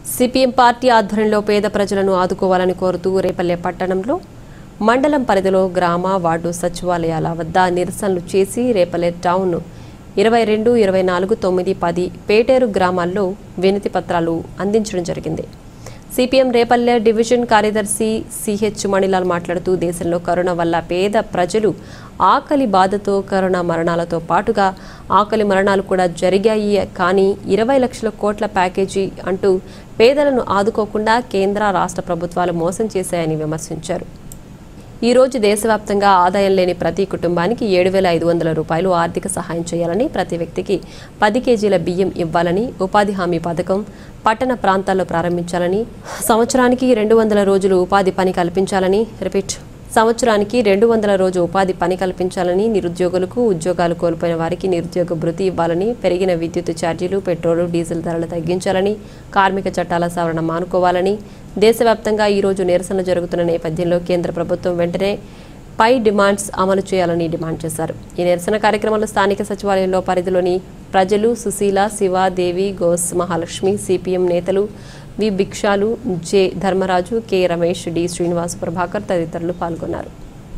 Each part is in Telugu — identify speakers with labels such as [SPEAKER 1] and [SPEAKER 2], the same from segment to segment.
[SPEAKER 1] సిపిఎం పార్టీ ఆధ్వర్యంలో పేద ప్రజలను ఆదుకోవాలని కోరుతూ రేపల్లె పట్టణంలో మండలం పరిధిలో గ్రామ వార్డు సచివాలయాల వద్ద నిరసనలు చేసి రేపల్లె టౌన్ ఇరవై రెండు ఇరవై నాలుగు తొమ్మిది పది పేటేరు గ్రామాల్లో వినతి పత్రాలు అందించడం జరిగింది సిపిఎం రేపల్లె డివిజన్ కార్యదర్శి సిహెచ్ మణిలాల్ మాట్లాడుతూ దేశంలో కరోనా వల్ల పేద ప్రజలు ఆకలి బాధతో కరోనా మరణాలతో పాటుగా ఆకలి మరణాలు కూడా జరిగాయి కానీ ఇరవై లక్షల కోట్ల ప్యాకేజీ అంటూ పేదలను ఆదుకోకుండా కేంద్ర రాష్ట్ర ప్రభుత్వాలు మోసం చేశాయని విమర్శించారు ఈ రోజు దేశవ్యాప్తంగా ఆదాయం లేని ప్రతి కుటుంబానికి ఏడు వేల ఐదు వందల రూపాయలు ఆర్థిక సహాయం చేయాలని ప్రతి వ్యక్తికి పది కేజీల బియ్యం ఇవ్వాలని ఉపాధి హామీ పథకం పట్టణ ప్రాంతాల్లో ప్రారంభించాలని సంవత్సరానికి రెండు వందల రోజులు ఉపాధి పని కల్పించాలని రిపీట్ సంవత్సరానికి రెండు వందల రోజు ఉపాధి పని కల్పించాలని నిరుద్యోగులకు ఉద్యోగాలు కోల్పోయిన వారికి నిరుద్యోగ భృతి ఇవ్వాలని పెరిగిన విద్యుత్ ఛార్జీలు పెట్రోలు డీజిల్ ధరలు తగ్గించాలని కార్మిక చట్టాల సవరణ మానుకోవాలని దేశవ్యాప్తంగా ఈ రోజు నిరసనలు జరుగుతున్న నేపథ్యంలో కేంద్ర ప్రభుత్వం వెంటనే పై డిమాండ్స్ అమలు చేయాలని డిమాండ్ చేశారు ఈ నిరసన కార్యక్రమంలో స్థానిక సచివాలయంలో పరిధిలోని ప్రజలు సుశీల శివ దేవి గోస్ మహాలక్ష్మి సిపిఎం నేతలు V Bhikshalu J Dharmaraju K Ramesh D Srinivas Prabhakar తదితరులు పాల్గొన్నారు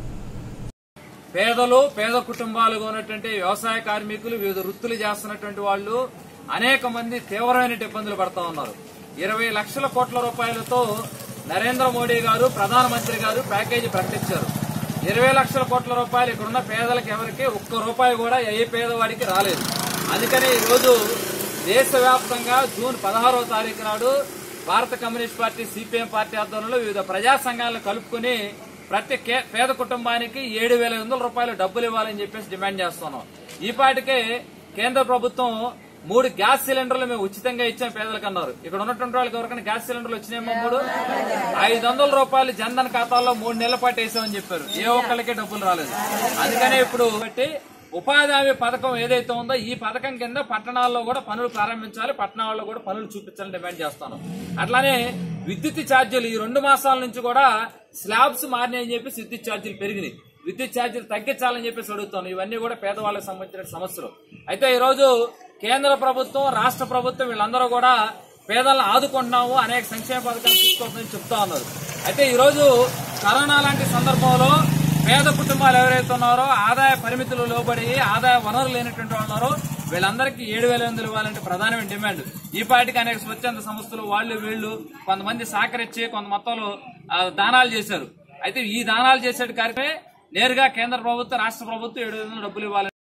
[SPEAKER 2] పేదలు పేద కుటుంబాలుగా ఉన్నటువంటి వ్యవసాయ కార్మికులు వివిధ వృత్తులు చేస్తున్నటువంటి వాళ్ళు అనేక మంది తీవ్రమైన ఇబ్బందులు పడతా ఉన్నారు ఇరవై లక్షల కోట్ల రూపాయలతో నరేంద్ర మోడీ గారు ప్రధానమంత్రి గారు ప్యాకేజీ ప్రకటించారు ఇరవై లక్షల కోట్ల రూపాయలు ఇక్కడున్న పేదలకు ఎవరికి ఒక్క రూపాయి కూడా ఏ పేదవాడికి రాలేదు అందుకని ఈ రోజు దేశవ్యాప్తంగా జూన్ పదహారవ తారీఖు నాడు భారత కమ్యూనిస్ట్ పార్టీ సిపిఎం పార్టీ ఆధ్వర్యంలో వివిధ ప్రజా సంఘాలను కలుపుకుని ప్రతి కే- పేద కుటుంబానికి ఏడు వేల వందల రూపాయలు డబ్బులు ఇవ్వాలని చెప్పేసి డిమాండ్ చేస్తున్నాం ఈ పాటికే కేంద్ర ప్రభుత్వం మూడు గ్యాస్ సిలిండర్లు మేము ఉచితంగా ఇచ్చాం పేదలకు అన్నారు ఇక్కడ ఉన్నటువంటి వాళ్ళకి ఎవరికైనా గ్యాస్ సిలిండర్లు వచ్చినాయేమో మూడు ఐదు వందల రూపాయలు జన్ధన్ ఖాతాల్లో మూడు నెలల పాటు వేసామని చెప్పారు ఏ ఒక్కళ్ళకి డబ్బులు రాలేదు అందుకనే ఇప్పుడు బట్టి ఉపాధి హామీ పథకం ఏదైతే ఉందో ఈ పథకం కింద పట్టణాల్లో కూడా పనులు ప్రారంభించాలి పట్టణాల్లో కూడా పనులు చూపించాలని డిమాండ్ చేస్తాను అట్లానే విద్యుత్ ఛార్జీలు ఈ రెండు మాసాల నుంచి కూడా స్లాబ్స్ మారినాయని చెప్పి విద్యుత్ ఛార్జీలు పెరిగినాయి విద్యుత్ ఛార్జీలు తగ్గించాలని చెప్పేసి అడుగుతాను ఇవన్నీ కూడా పేదవాళ్ళకి సంబంధించిన సమస్యలు అయితే ఈ రోజు కేంద్ర ప్రభుత్వం రాష్ట్ర ప్రభుత్వం వీళ్ళందరూ కూడా పేదలను ఆదుకుంటున్నాము అనేక సంక్షేమ పథకాలు తీసుకొస్తుందని చెప్తా ఉన్నారు అయితే ఈ రోజు కరోనా లాంటి సందర్భంలో పేద కుటుంబాలు ఎవరైతే ఉన్నారో ఆదాయ పరిమితులు లోబడి ఆదాయ వనరులు లేనటువంటి వాళ్ళు ఉన్నారో వీళ్ళందరికీ ఏడు వేల ఎనిమిది ఇవ్వాలంటే ప్రధానమైన డిమాండ్ ఈ పాటికి అనేక స్వచ్ఛంద సంస్థలు వాళ్ళు వీళ్ళు కొంతమంది సహకరించి కొంత మొత్తంలో ఆ, దానాలు చేశారు అయితే ఈ దానాలు చేసే కార్యక్రమే నేరుగా కేంద్ర ప్రభుత్వం రాష్ట్ర ప్రభుత్వం ఏడు వేల డబ్బులు ఇవ్వాలి